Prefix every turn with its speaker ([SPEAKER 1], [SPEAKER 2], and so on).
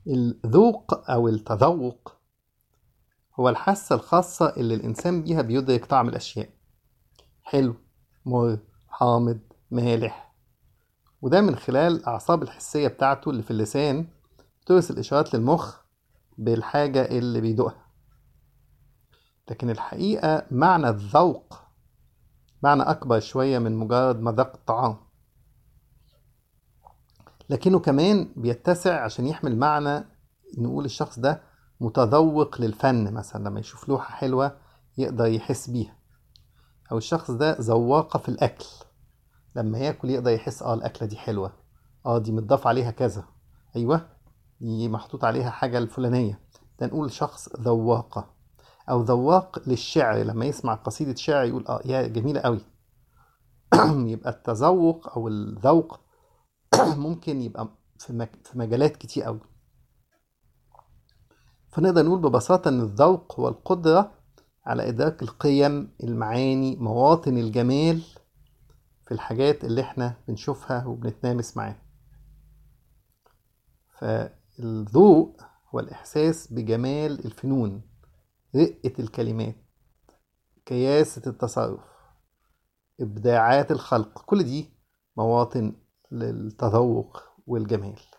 [SPEAKER 1] الذوق أو التذوق هو الحاسة الخاصة اللي الإنسان بيها بيدرك طعم الأشياء حلو مر حامض مالح وده من خلال الأعصاب الحسية بتاعته اللي في اللسان ترسل إشارات للمخ بالحاجة اللي بيدوقها لكن الحقيقة معنى الذوق معنى أكبر شوية من مجرد مذاق الطعام لكنه كمان بيتسع عشان يحمل معنى نقول الشخص ده متذوق للفن مثلا لما يشوف لوحة حلوة يقدر يحس بيها أو الشخص ده ذواقة في الأكل لما ياكل يقدر يحس اه الأكلة دي حلوة اه دي متضاف عليها كذا أيوة دي محطوط عليها حاجة الفلانية ده نقول شخص ذواقة أو ذواق للشعر لما يسمع قصيدة شعر يقول اه يا جميلة قوي يبقى التذوق أو الذوق ممكن يبقى في مك- في مجالات كتير قوي فنقدر نقول ببساطة إن الذوق هو القدرة على إدراك القيم المعاني مواطن الجمال في الحاجات اللي احنا بنشوفها وبنتنامس معاها فالذوق هو الإحساس بجمال الفنون رقة الكلمات كياسة التصرف إبداعات الخلق كل دي مواطن للتذوق والجمال